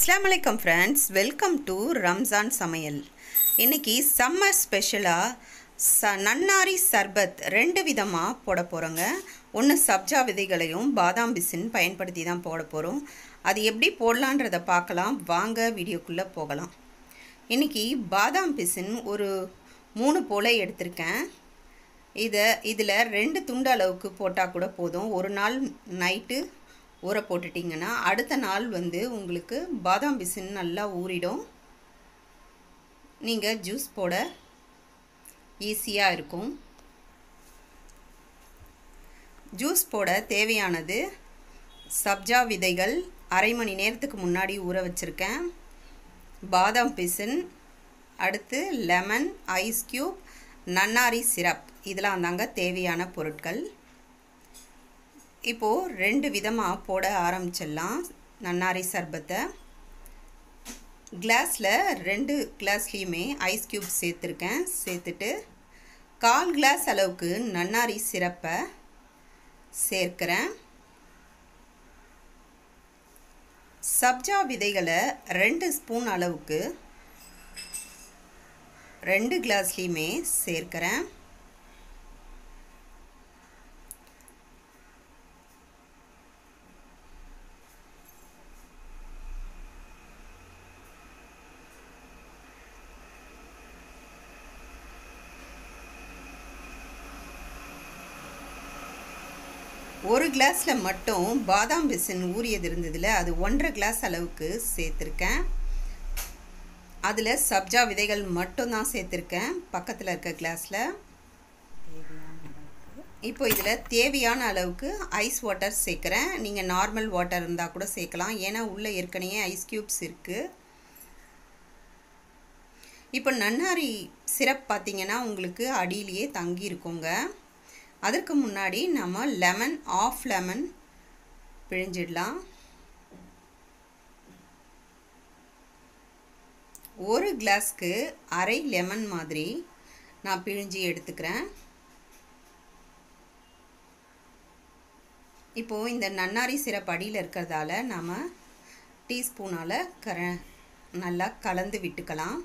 அஸ்லாம் வலைக்கம் friends welcome to Ramzan சமையல் இன்னைக்கு சம்மர் ஸ்பெஷலாக ச நன்னாரி சர்பத் ரெண்டு விதமாக போட போகிறோங்க ஒன்று சப்ஜா விதைகளையும் பாதாம் பிசின் பயன்படுத்தி தான் போட போகிறோம் அது எப்படி போடலான்றதை பார்க்கலாம் வாங்க வீடியோக்குள்ளே போகலாம் இன்றைக்கி பாதாம் பிசின் ஒரு மூணு போல் எடுத்திருக்கேன் இதை இதில் ரெண்டு துண்டு அளவுக்கு போட்டால் கூட போதும் ஒரு நாள் நைட்டு ஊற போட்டுட்டிங்கன்னா அடுத்த நாள் வந்து உங்களுக்கு பாதாம் பிசின் நல்லா ஊறிடும் நீங்கள் ஜூஸ் போட ஈஸியாக இருக்கும் ஜூஸ் போட தேவையானது சப்ஜா விதைகள் அரை மணி நேரத்துக்கு முன்னாடி ஊற வச்சுருக்கேன் பாதாம் பிசின் அடுத்து லெமன் ஐஸ் க்யூப் நன்னாரி சிரப் இதெல்லாம் தாங்க தேவையான பொருட்கள் இப்போது ரெண்டு விதமாக போட ஆரம்பிச்சிடலாம் நன்னாரி சர்பத்தை கிளாஸில் ரெண்டு கிளாஸ்லேயுமே ஐஸ் க்யூப் சேர்த்துருக்கேன் சேர்த்துட்டு கால் கிளாஸ் அளவுக்கு நன்னாரி சிரப்பை சேர்க்குறேன் சப்ஜா விதைகளை ரெண்டு ஸ்பூன் அளவுக்கு ரெண்டு கிளாஸ்லேயுமே சேர்க்குறேன் ஒரு கிளாஸில் மட்டும் பாதாம் பிசின் ஊறியது இருந்ததில் அது ஒன்றரை கிளாஸ் அளவுக்கு சேர்த்துருக்கேன் அதில் சப்ஜா விதைகள் மட்டும்தான் சேர்த்துருக்கேன் பக்கத்தில் இருக்க கிளாஸில் இப்போ இதில் தேவையான அளவுக்கு ஐஸ் வாட்டர் சேர்க்குறேன் நீங்கள் நார்மல் வாட்டர் இருந்தால் கூட சேர்க்கலாம் ஏன்னா உள்ளே ஏற்கனவே ஐஸ் க்யூப்ஸ் இருக்குது இப்போ நன்னாரி சிரப் பார்த்திங்கன்னா உங்களுக்கு அடியிலேயே தங்கி இருக்குங்க அதற்கு முன்னாடி நம்ம லெமன் ஆஃப் லெமன் பிழிஞ்சிடலாம் ஒரு கிளாஸ்க்கு அரை லெமன் மாதிரி நான் பிழிஞ்சி எடுத்துக்கிறேன் இப்போது இந்த நன்னாரி சிரப் அடியில் இருக்கிறதால நம்ம டீஸ்பூனால் கர நல்லா கலந்து விட்டுக்கலாம்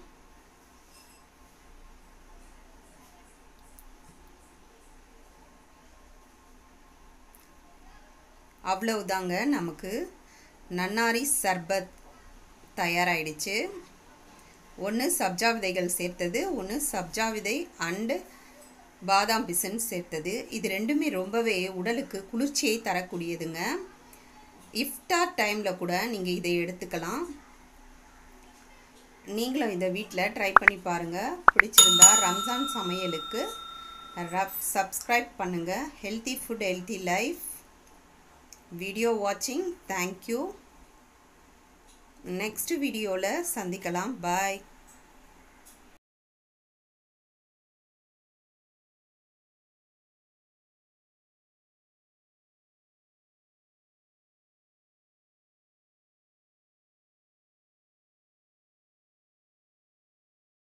அவ்வளவுதாங்க நமக்கு நன்னாரி சர்பத் தயாராகிடுச்சு ஒன்று சப்ஜா விதைகள் சேர்த்தது ஒன்று சப்ஜா விதை அண்டு பாதாம் பிசன் சேர்த்தது இது ரெண்டுமே ரொம்பவே உடலுக்கு குளிர்ச்சியை தரக்கூடியதுங்க இஃப்டார் டைமில் கூட நீங்கள் இதை எடுத்துக்கலாம் நீங்களும் இதை வீட்டில் ட்ரை பண்ணி பாருங்கள் பிடிச்சிருந்தா ரம்ஜான் சமையலுக்கு ரப் சப்ஸ்கிரைப் பண்ணுங்கள் healthy food healthy life video வாட்சிங் தேங்க்யூ நெக்ஸ்ட் வீடியோவில் சந்திக்கலாம் பாய்